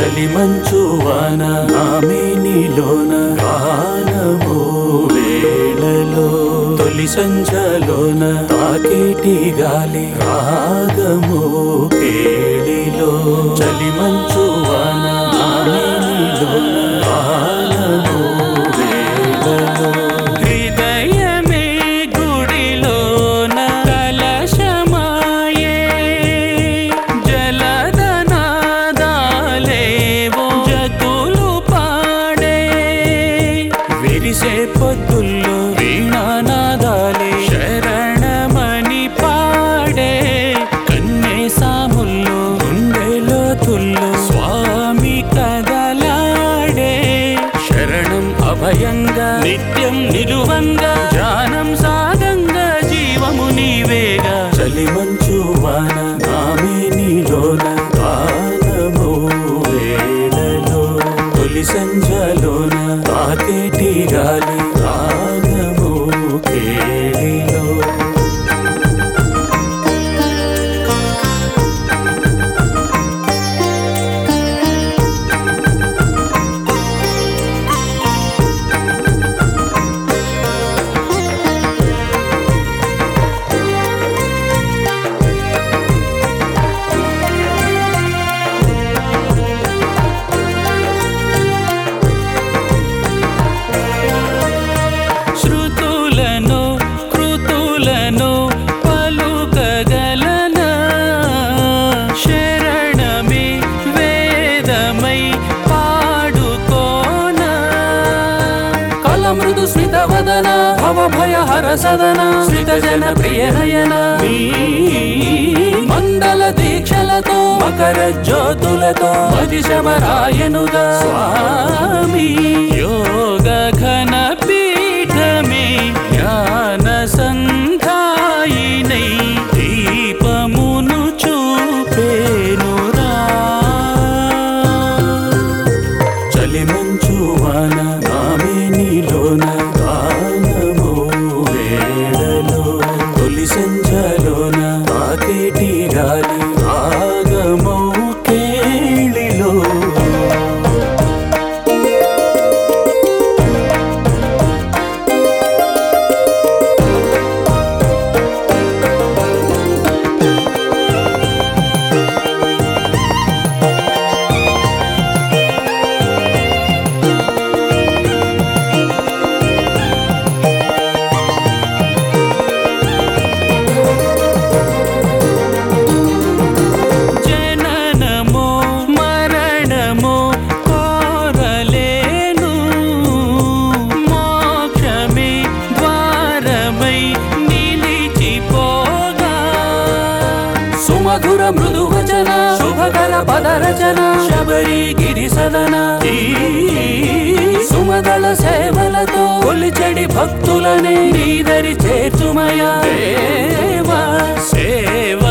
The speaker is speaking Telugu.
చలి మంచు వాన ఆమె నీలోన గానము వేళలో తొలి సంచలోన తాకేటి గాలి రాగము కేళిలో చలి మంచు వాన ఆమె నీలోన గానము వేళలో హృదయమే గుడిలోన కలశమాయే జలదనాదాలేవో జతులు పాడే విరిసే పొద్దుల్లో వీణానాదాలే శరణమని పాడే కన్నే సాముల్లో గుండెలో తుల్లో స్వామి కదలాడే శరణం అభయంగా నిత్యం నిలువంగా ధ్యానం సాగంగా జీవము నీవేగా చలి మంచు వాన ఆమె నీలోన గానము వేళలో తొలి సంజలోన తాకేటి గాలి రాగము కేళిలో శృతులను కృతులను పలుకగలన శరణమే వేదమై పాడుకోన కలమృదు స్మిత వదన భవ భయ హర సదన శ్రిత జన ప్రియ నయన నీ మండల దీక్షలతో మకర జ్యోతులతో మదిశమరాయనుగా స్వామి యోగ ఘన పీఠమే జ్ఞాన సంధాయినై దీపమును చూపేనురా చలి మంచు వాన ఆమె నీలోన గానము వేళలో తొలి సంచలోన తాకేటి గాలి రాగమౌ కేళిలో జననమో మరణమో కోరలేను మోక్షమే ద్వారమై నిలిచిపోగా సుమధుర మృదు వచన శుభకర పద రచన శబరి గిరి సదన ఈ సుమదళ సేవలతో కొలిచెడి భక్తులనే నీదరి చేర్చుమయ దేవ సేవ